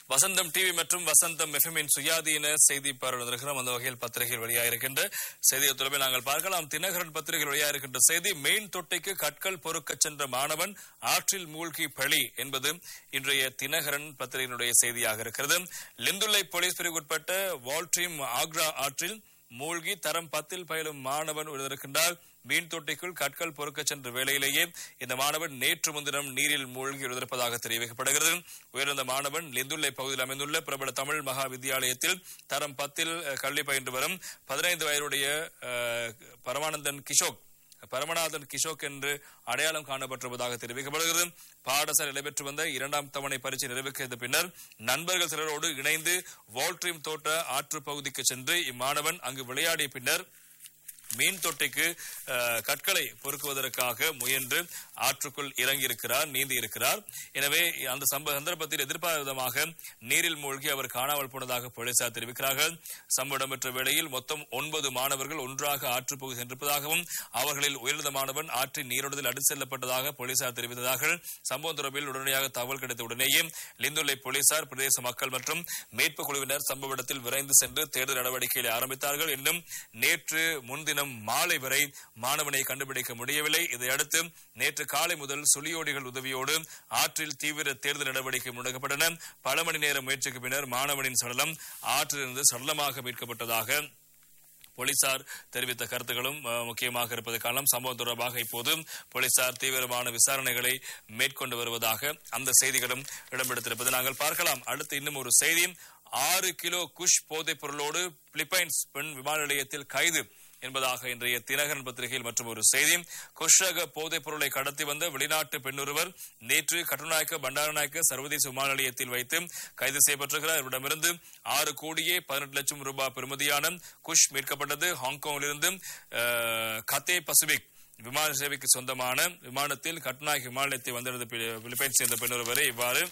வசந்தம் TV மற்றும் வசந்தம் எஃப்எம்மின் சுயாதீன செய்தி பார்வையிடுகிறோம் அந்த வகையில் பத்திரிகையில் வெளியாயிருக்கின்ற செய்தியை தொடர்பில் நாங்கள் பார்க்கலாம் தினகரன் பத்திரிகையில் வெளியாயிருக்கின்ற செய்தி மெயின் தொட்டிக்கு கற்கள் பொறுக்கச் சென்ற மாணவன் ஆற்றில் மூழ்கி பழி என்பது இன்றைய தினகரன் பத்திரிகையினுடைய செய்தியாக இருக்கிறது லிந்துலை போலீஸ் பிரிவுக்குட்பட்ட வால்ட்ரீம் ஆக்ரா ஆற்றில் மூழ்கி தரம் பத்தில் பயிலும் மாணவன் இருக்கின்றார் மீன் தொட்டிக்குள் கற்கள் பொறுக்கச் சென்ற வேளையிலேயே இந்த மாணவன் நேற்று முன்தினம் நீரில் மூழ்கி இருப்பதாக தெரிவிக்கப்படுகிறது உயர்ந்த மாணவன் லிந்துல்லை பகுதியில் அமைந்துள்ள பிரபல தமிழ் மகா வித்தியாலயத்தில் தரம் பத்தில் அஹ், கல்வி பயின்று வரும் பதினைந்து வயதுடைய அஹ், பரமானந்தன் கிஷோக் பரமநாதன் கிஷோக் என்று அடையாளம் காணப்பட்டிருப்பதாக தெரிவிக்கப்படுகிறது பாடசாலை நடைபெற்று வந்த இரண்டாம் தவணை பரீட்சை நிறைவேற்றிய பின்னர் நண்பர்கள் சிலரோடு இணைந்து வால்ட்ரீம் தோட்ட ஆற்று பகுதிக்கு சென்று இம்மாணவன் அங்கு விளையாடிய பின்னர் மீன் தொட்டிக்கு அஹ், கற்களை பொறுக்குவதற்காக முயன்று ஆற்றுக்குள் இறங்கியிருக்கிறார் நீந்தி இருக்கிறார் எனவே அந்த சம்ப சந்தர்ப்பத்தில் எதிர்பாராத விதமாக நீரில் மூழ்கி அவர் காணாமல் போனதாக போலீசார் தெரிவிக்கிறார்கள் சம்பவம் இடம்பெற்ற வேளையில் மொத்தம் ஒன்பது மாணவர்கள் ஒன்றாக ஆற்றுப்பகுதி சென்றிருப்பதாகவும் அவர்களில் உயர்ந்த மாணவன் ஆற்றின் நீரோட்டத்தில் அடித்து செல்லப்பட்டதாக போலீசார் தெரிவித்ததாக சம்பவம் தொடர்பில் உடனடியாக தகவல் கிடைத்த உடனேயே லிந்துலை போலீசார் பிரதேச மக்கள் மற்றும் மீட்பு குழுவினர் சம்பவ இடத்தில் விரைந்து சென்று தேடுதல் நடவடிக்கைகளை ஆரம்பித்தார்கள் இன்னும் நேற்று முன்தினம் மாலை வரை மாணவனை கண்டுபிடிக்க முடியவில்லை இதையடுத்து நேற்று காலை முதல் சுழியோடிகள் உதவியோடு ஆற்றில் தீவிர தேடுதல் நடவடிக்கை முடக்கப்பட்டன பல மணி நேர முயற்சிக்கு பின்னர் மாணவனின் சடலம் ஆற்றிலிருந்து சடலமாக மீட்கப்பட்டதாக போலீசார் தெரிவித்த கருத்துக்களும் அஹ், முக்கியமாக இருப்பது காரணம் சம்பவம் தொடர்பாக இப்போது போலீசார் தீவிரமான விசாரணைகளை மேற்கொண்டு வருவதாக அந்த செய்திகளும் இடம்பெடுத்திருப்பது நாங்கள் பார்க்கலாம் அடுத்து இன்னும் ஒரு செய்தி ஆறு கிலோ குஷ் போதைப் பொருளோடு பிலிப்பைன்ஸ் பெண் விமான நிலையத்தில் கைது என்பதாக இன்றைய தினகரன் பத்திரிகையில் மற்றும் ஒரு செய்தி குஷ்ரக போதைப் பொருளை கடத்தி வந்த வெளிநாட்டு பெண்ணொருவர் நேற்று கட்டுநாயக்க பண்டாரநாயக்க சர்வதேச விமான நிலையத்தில் வைத்து கைது செய்யப்பட்டிருக்கிறார் இவரிடமிருந்து ஆறு கோடியே பதினெட்டு லட்சம் ரூபாய் பெறுமதியான குஷ் மீட்கப்பட்டது ஹாங்காங்கிலிருந்து அஹ், கத்தே பசிபிக் விமான சேவைக்கு சொந்தமான விமானத்தில் கட்டுநாயக்க விமான நிலையத்தை வந்திருந்த பி- பிலிப்பைன்ஸ் சேர்ந்த பெண்ணொருவரை இவ்வாறு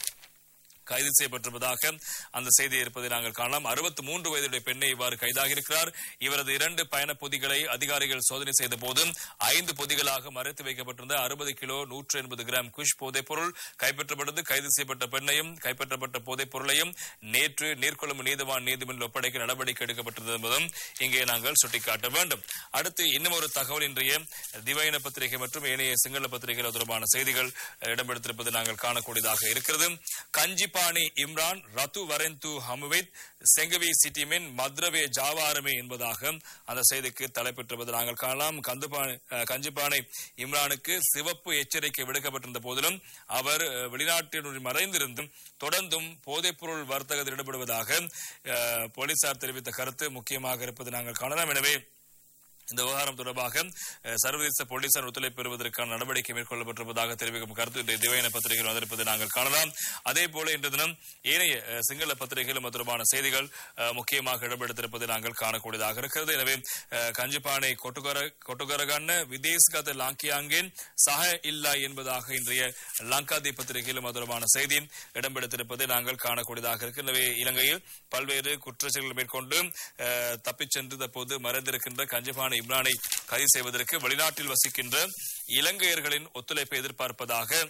கைது செய்யப்பட்டிருப்பதாக அந்த செய்தி இருப்பதை நாங்கள் காணலாம் அறுபத்தி மூன்று வயதுடைய பெண்ணை இவ்வாறு கைதாகி இருக்கிறார் இவரது இரண்டு பயண பொதிகளை அதிகாரிகள் சோதனை செய்த போது ஐந்து பொதிகளாக மறைத்து வைக்கப்பட்டிருந்த அறுபது கிலோ நூற்று எண்பது கிராம் குஷ் போதைப் பொருள் கைப்பற்றப்பட்டது கைது செய்யப்பட்ட பெண்ணையும் கைப்பற்றப்பட்ட போதைப் பொருளையும் நேற்று நீர்கொழும்பு நீதிவான் நீதிமன்றில் ஒப்படைக்க நடவடிக்கை எடுக்கப்பட்டது என்பதும் இங்கே நாங்கள் சுட்டிக்காட்ட வேண்டும் அடுத்து இன்னும் ஒரு தகவல் இன்றைய திவைன பத்திரிகை மற்றும் ஏனைய சிங்கள பத்திரிகைகள் தொடர்பான செய்திகள் அஹ், இடம்பெடுத்திருப்பது நாங்கள் காணக்கூடியதாக இருக்கிறது கஞ்சிபாணி இம்ரான் ரத்து வரந்து ஹமுவித் செங்கவி சிட்டிமின் மத்ரவே ஜாவாரமே என்பதாக அந்த செய்திக்கு தலைப்பெற்றிருப்பது நாங்கள் காணலாம் கந்துபாணி அஹ், கஞ்சிபானை இம்ரானுக்கு சிவப்பு எச்சரிக்கை விடுக்கப்பட்டிருந்த போதிலும் அவர் அஹ், வெளிநாட்டினுடைய மறைந்திருந்தும் தொடர்ந்தும் போதைப்பொருள் வர்த்தகத்தில் ஈடுபடுவதாக அஹ், போலீசார் தெரிவித்த கருத்து முக்கியமாக இருப்பது நாங்கள் காணலாம் எனவே இந்த விவகாரம் தொடர்பாக அஹ், சர்வதேச போலீசார் ஒத்துழைப்பு பெறுவதற்கான நடவடிக்கை மேற்கொள்ளப்பட்டிருப்பதாக தெரிவிக்கும் கருத்து இன்றைய திவையின பத்திரிகையில் வந்திருப்பதை நாங்கள் காணலாம் அதே போல இன்று தினம் ஏனைய அஹ், சிங்கள பத்திரிகைகளும் அது தொடர்பான செய்திகள் அஹ், முக்கியமாக இடம்பெடுத்திருப்பதை நாங்கள் காணக்கூடியதாக இருக்கிறது எனவே அஹ், கஞ்சிப்பானை கொட்டுகர கொட்டுகரகான விதேசகத லாங்கியாங்கின் சக இல்லா என்பதாக இன்றைய லங்காதி பத்திரிகையிலும் அது தொடர்பான செய்தி இடம்பெடுத்திருப்பதை நாங்கள் காணக்கூடியதாக இருக்கு எனவே இலங்கையில் பல்வேறு குற்றச்செயல்கள் மேற்கொண்டு அஹ், தப்பிச் சென்று தற்போது மறைந்திருக்கின்ற கஞ்சபான இம்ரானை கைது செய்வதற்கு வெளிநாட்டில் வசிக்கின்ற இலங்கையர்களின் ஒத்துழைப்பை எதிர்பார்ப்பதாக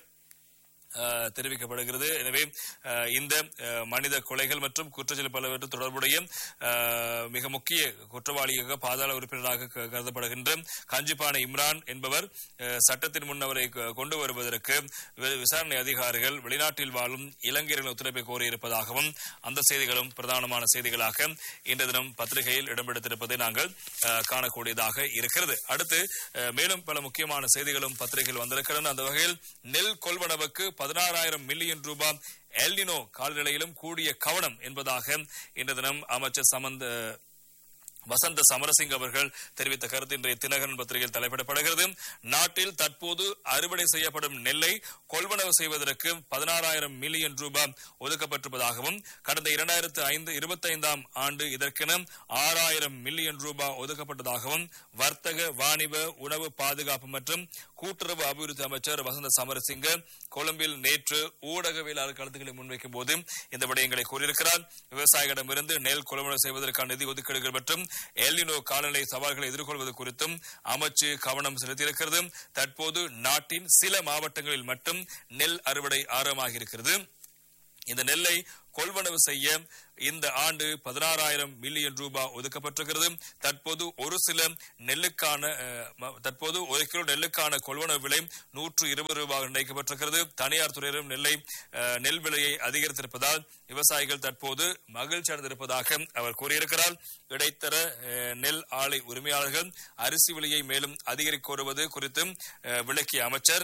அஹ், தெரிவிக்கப்படுகிறது எனவே அஹ், இந்த அஹ், மனித கொலைகள் மற்றும் குற்றச்செயல் பலவற்று தொடர்புடைய அஹ், மிக முக்கிய குற்றவாளியாக பாதாள உறுப்பினராக க- கருதப்படுகின்ற கஞ்சிபான இம்ரான் என்பவர் அஹ், சட்டத்தின் முன் அவரை க- கொண்டு வருவதற்கு வி- விசாரணை அதிகாரிகள் வெளிநாட்டில் வாழும் இலங்கையர்கள் ஒத்துழைப்பை கோரியிருப்பதாகவும் அந்த செய்திகளும் பிரதானமான செய்திகளாக இன்று தினம் பத்திரிகையில் இடம்பெடுத்திருப்பதை நாங்கள் அஹ், காணக்கூடியதாக இருக்கிறது அடுத்து அஹ், மேலும் பல முக்கியமான செய்திகளும் பத்திரிகையில் வந்திருக்கின்றன அந்த வகையில் நெல் கொள்வனவுக்கு பதினாறாயிரம் மில்லியன் ரூபாய் எல்னினோ காலநிலையிலும் கூடிய கவனம் என்பதாக இன்று தினம் அமைச்சர் சமந்த வசந்த சமரசிங் அவர்கள் தெரிவித்த கருத்து இன்றைய தினகரன் பத்திரிகையில் தலைப்பிடப்படுகிறது நாட்டில் தற்போது அறுவடை செய்யப்படும் நெல்லை கொள்வனவு செய்வதற்கு பதினாறாயிரம் மில்லியன் ரூபாய் ஒதுக்கப்பட்டிருப்பதாகவும் கடந்த இரண்டாயிரத்து ஐந்து இருபத்தைந்தாம் ஆண்டு இதற்கென ஆறாயிரம் மில்லியன் ரூபாய் ஒதுக்கப்பட்டதாகவும் வர்த்தக வாணிப உணவு பாதுகாப்பு மற்றும் கூட்டுறவு அபிவிருத்தி அமைச்சர் வசந்த சமரசிங்க கொழும்பில் நேற்று ஊடகவியலாளர் கருத்துக்களை முன்வைக்கும் போது இந்த விடயங்களை கூறியிருக்கிறார் விவசாயிகளிடமிருந்து நெல் கொள்வனவு செய்வதற்கான நிதி ஒதுக்கீடுகள் மற்றும் எல்லினோ காலநிலை சவால்களை எதிர்கொள்வது குறித்தும் அமைச்சு கவனம் செலுத்தியிருக்கிறது தற்போது நாட்டின் சில மாவட்டங்களில் மட்டும் நெல் அறுவடை ஆரம்பமாகி இருக்கிறது இந்த நெல்லை கொள்வனவு செய்ய இந்த ஆண்டு பதினாறாயிரம் மில்லியன் ரூபாய் ஒதுக்கப்பட்டிருக்கிறது தற்போது ஒரு சில நெல்லுக்கான அஹ், ம- தற்போது ஒரு கிலோ நெல்லுக்கான கொள்வனவு விலை நூற்று இருபது ரூபாய் நிர்ணயிக்கப்பட்டிருக்கிறது தனியார் துறையினரும் நெல்லை அஹ், நெல் விலையை அதிகரித்திருப்பதால் விவசாயிகள் தற்போது மகிழ்ச்சி அடைந்திருப்பதாக அவர் கூறியிருக்கிறார் இடைத்தர அஹ், நெல் ஆலை உரிமையாளர்கள் அரிசி விலையை மேலும் அதிகரிக்க கோருவது குறித்து அஹ், விளக்கிய அமைச்சர்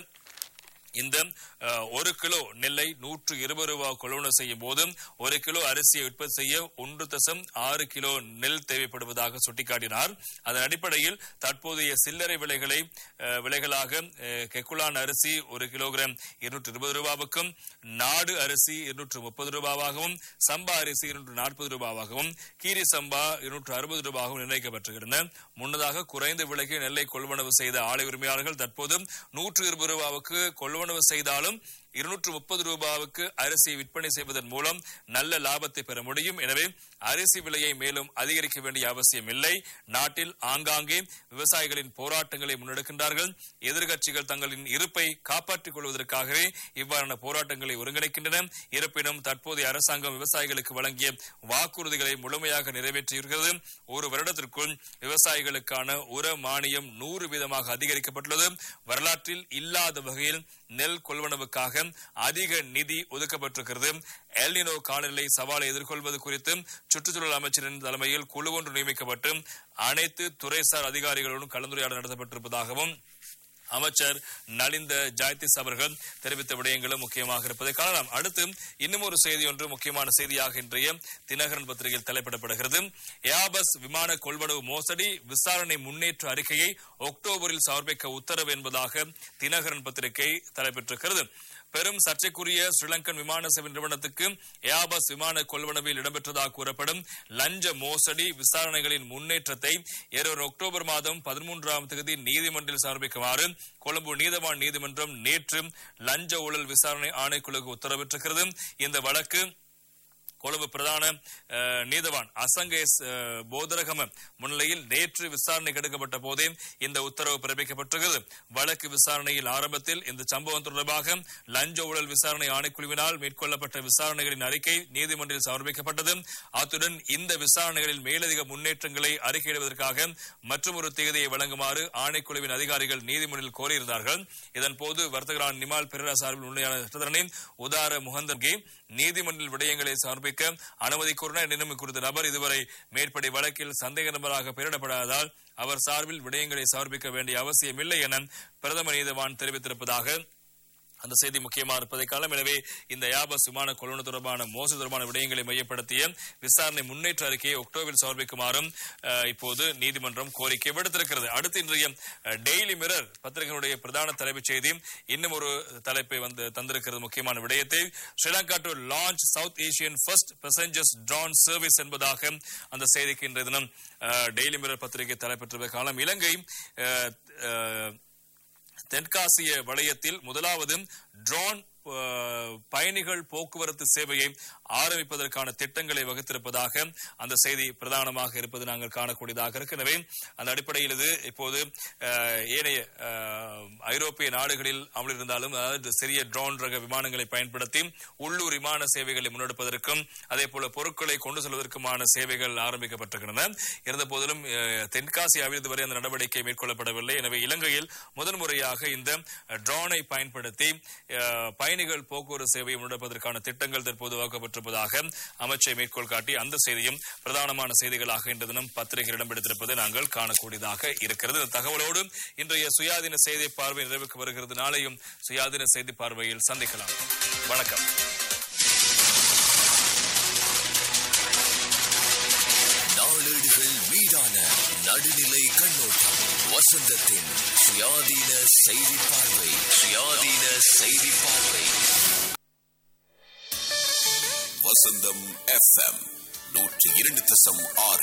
இந்த அஹ், ஒரு கிலோ நெல்லை நூற்று இருபது ரூபாய் கொள்வனவு செய்யும் போது ஒரு கிலோ அரிசியை உற்பத்தி செய்ய ஒன்று தசம் ஆறு கிலோ நெல் தேவைப்படுவதாக சுட்டிக்காட்டினார் அதன் அடிப்படையில் தற்போதைய சில்லறை விலைகளை அஹ், விலைகளாக அஹ், கெக்குலான் அரிசி ஒரு கிலோகிராம் இருநூற்று இருபது ரூபாவுக்கும் நாடு அரிசி இருநூற்று முப்பது ரூபாவாகவும் சம்பா அரிசி இருநூற்று நாற்பது ரூபாவாகவும் கீரி சம்பா இருநூற்று அறுபது ரூபாகவும் நிர்ணயிக்கப்பட்டிருக்கின்றன முன்னதாக குறைந்த விலைக்கு நெல்லை கொள்வனவு செய்த ஆலை உரிமையாளர்கள் தற்போது நூற்று இருபது ரூபாவுக்கு கொள்வனவு செய்தாலும் இருநூற்று முப்பது ரூபாவுக்கு அரிசியை விற்பனை செய்வதன் மூலம் நல்ல லாபத்தை பெற முடியும் எனவே அரிசி விலையை மேலும் அதிகரிக்க வேண்டிய அவசியம் இல்லை நாட்டில் ஆங்காங்கே விவசாயிகளின் போராட்டங்களை முன்னெடுக்கின்றார்கள் எதிர்க்கட்சிகள் தங்களின் இருப்பை காப்பாற்றிக் கொள்வதற்காகவே இவ்வாறான போராட்டங்களை ஒருங்கிணைக்கின்றன இருப்பினும் தற்போதைய அரசாங்கம் விவசாயிகளுக்கு வழங்கிய வாக்குறுதிகளை முழுமையாக நிறைவேற்றியிருக்கிறது ஒரு வருடத்திற்குள் விவசாயிகளுக்கான உர மானியம் நூறு வீதமாக அதிகரிக்கப்பட்டுள்ளது வரலாற்றில் இல்லாத வகையில் நெல் கொள்வனவுக்காக அதிக நிதி ஒதுக்கப்பட்டிருக்கிறது எல்னினோ காலநிலை சவாலை எதிர்கொள்வது குறித்து சுற்றுச்சூழல் அமைச்சரின் தலைமையில் குழு ஒன்று நியமிக்கப்பட்டு அனைத்து துறைசார் அதிகாரிகளுடன் கலந்துரையாடல் நடத்தப்பட்டிருப்பதாகவும் அமைச்சர் நலிந்த ஜாயதிஸ் அவர்கள் தெரிவித்த விடயங்களும் முக்கியமாக இருப்பதை காணலாம் அடுத்து இன்னும் ஒரு செய்தி ஒன்று முக்கியமான செய்தியாக இன்றைய தினகரன் பத்திரிகையில் தலைப்பிடப்படுகிறது ஏபஸ் விமான கொள்வனவு மோசடி விசாரணை முன்னேற்ற அறிக்கையை அக்டோபரில் சமர்ப்பிக்க உத்தரவு என்பதாக தினகரன் பத்திரிகை தலைப்பெற்றிருக்கிறது பெரும் சர்ச்சைக்குரிய ஸ்ரீலங்கன் விமான சேவை நிறுவனத்துக்கு ஏபஸ் விமான கொள்வனவில் இடம்பெற்றதாக கூறப்படும் லஞ்ச மோசடி விசாரணைகளின் முன்னேற்றத்தை இருவர் அக்டோபர் மாதம் பதிமூன்றாம் தேதி நீதிமன்றில் சமர்ப்பிக்குமாறு கொழும்பு நீதவான் நீதிமன்றம் நேற்று லஞ்ச ஊழல் விசாரணை ஆணைக்குழுக்கு உத்தரவிட்டிருக்கிறது இந்த வழக்கு கொழும்பு பிரதான அஹ், நீதவான் அசங்கேஸ் அஹ், போதரகம முன்னிலையில் நேற்று விசாரணைக்கு எடுக்கப்பட்ட போதே இந்த உத்தரவு பிறப்பிக்கப்பட்டிருக்கிறது வழக்கு விசாரணையில் ஆரம்பத்தில் இந்த சம்பவம் தொடர்பாக லஞ்ச ஊழல் விசாரணை ஆணைக்குழுவினால் மேற்கொள்ளப்பட்ட விசாரணைகளின் அறிக்கை நீதிமன்றில் சமர்ப்பிக்கப்பட்டது அத்துடன் இந்த விசாரணைகளில் மேலதிக முன்னேற்றங்களை அறிக்கையிடுவதற்காக மற்றொரு தேதியை வழங்குமாறு ஆணைக்குழுவின் அதிகாரிகள் நீதிமன்றில் கோரியிருந்தார்கள் இதன்போது வர்த்தகரான் நிமால் பெரரா சார்பில் உண்மையான சட்டத்தரணின் உதார முகந்தன்கே நீதிமன்றில் விடயங்களை சமர்ப்பிக்க அனுமதி கோரினார் எனினும் குறித்த நபர் இதுவரை மேற்படி வழக்கில் சந்தேக நபராக பெயரிடப்படாததால் அவர் சார்பில் விடயங்களை சமர்ப்பிக்க வேண்டிய அவசியமில்லை என பிரதம நீதிவான் தெரிவித்திருப்பதாக அந்த செய்தி முக்கியமாக இருப்பதை காலம் எனவே இந்த யாபஸ் விமான கொள்வன தொடர்பான மோசடி தொடர்பான விடயங்களை மையப்படுத்திய விசாரணை முன்னேற்ற அறிக்கையை அக்டோபரில் சமர்ப்பிக்குமாறும் அஹ், இப்போது நீதிமன்றம் கோரிக்கை விடுத்திருக்கிறது அடுத்து இன்றைய அஹ், டெய்லி மிரர் பத்திரிகையினுடைய பிரதான தலைப்புச் செய்தி இன்னும் ஒரு தலைப்பை வந்து தந்திருக்கிறது முக்கியமான விடயத்தை Sri Lanka to launch south Asian first passengers tram service என்பதாக அந்த செய்திக்கு இன்றைய தினம் அஹ், டெய்லி மிரர் பத்திரிகை தலைப்பெற்ற காலம் இலங்கை அஹ், அஹ், தென்காசிய வளையத்தில் முதலாவது ட்ரோன் அஹ், பயணிகள் போக்குவரத்து சேவையை ஆரம்பிப்பதற்கான திட்டங்களை வகுத்திருப்பதாக அந்த செய்தி பிரதானமாக இருப்பது நாங்கள் காணக்கூடியதாக இருக்கு எனவே அந்த அடிப்படையில் இது இப்போது அஹ், ஏனைய அஹ், ஐரோப்பிய நாடுகளில் அமல் இருந்தாலும் அதாவது சிறிய ட்ரோன் ரக விமானங்களை பயன்படுத்தி உள்ளூர் விமான சேவைகளை முன்னெடுப்பதற்கும் அதே போல பொருட்களை கொண்டு செல்வதற்குமான சேவைகள் ஆரம்பிக்கப்பட்டிருக்கின்றன இருந்த போதிலும் அஹ், தென்காசியாவில் இதுவரை அந்த நடவடிக்கை மேற்கொள்ளப்படவில்லை எனவே இலங்கையில் முதன் முறையாக இந்த ட்ரோனை பயன்படுத்தி அஹ், பயணிகள் போக்குவரத்து சேவையை முன்னெடுப்பதற்கான திட்டங்கள் தற்போது வகுக்கப்பட்டிருப்பதாக அமைச்சை மேற்கோள் காட்டி அந்த செய்தியும் பிரதானமான செய்திகளாக இன்று தினம் பத்திரிகையில் இடம்பெடுத்திருப்பதை நாங்கள் காணக்கூடியதாக இருக்கிறது இந்த தகவலோடு இன்றைய சுயாதீன செய்தி பார்வை நிறைவுக்கு வருகிறது நாளையும் சுயாதீன செய்தி பார்வையில் சந்திக்கலாம் வணக்கம் நாளேடுகள் மீதான நடுநிலை கண்ணோட்டம் வசந்தத்தின் சுயாதீன செய்தி பார்வை சுயாதீன செய்தி பார்வை வசந்தம் எஃப்எம் நூற்றி இரண்டு தசம் ஆறு